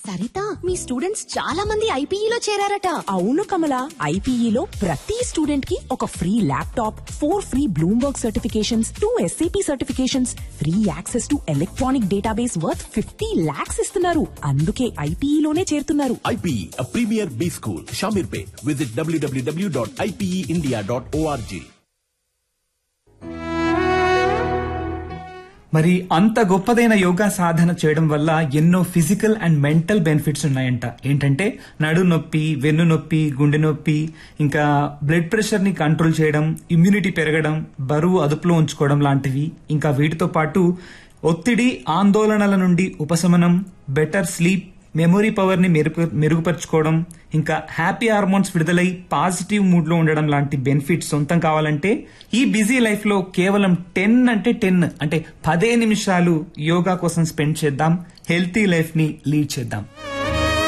సరిత మీ students చాలా మంది ఐపీఈలో చేరారట అవును కమల ఐపీఈలో ప్రతి స్టూడెంట్ కి ఒక free laptop four free Bloomberg certifications two SAP certifications free access to electronic database worth fifty lakhs ఇస్తున్నారు అందుకే ఐపీఈలోనే చేరుతున్నారు IPE, a premier B school, Shamirpet. Visit www.ipeindia.org. మరి అంత గొప్పదైన యోగా సాధన చేయడం వల్ల ఎన్నో ఫిజికల్ అండ్ మెంటల్ బెనిఫిట్స్ ఉన్నాయంట ఏంటంటే నడు నొప్పి వెన్ను నొప్పి గుండె నొప్పి ఇంకా బ్లడ్ ప్రెషర్ ని కంట్రోల్ చేయడం ఇమ్యూనిటీ పెరగడం బరువు అదుపులో ఉంచుకోవడం లాంటివి ఇంకా వీటితో పాటు ఒత్తిడి ఆందోళనల నుండి ఉపశమనం బెటర్ స్లీప్ మెమొరీ పవర్ ని మెరుగు మెరుగుపరచుకోవడం ఇంకా హ్యాపీ హార్మోన్స్ విడుదలై పాజిటివ్ మూడ్ లో ఉండడం లాంటి బెనిఫిట్స్ సొంతం కావాలంటే ఈ బిజీ లైఫ్ లో కేవలం టెన్ అంటే టెన్ అంటే పదే నిమిషాలు యోగా కోసం స్పెండ్ చేద్దాం హెల్తీ లైఫ్ ని లీడ్ చేద్దాం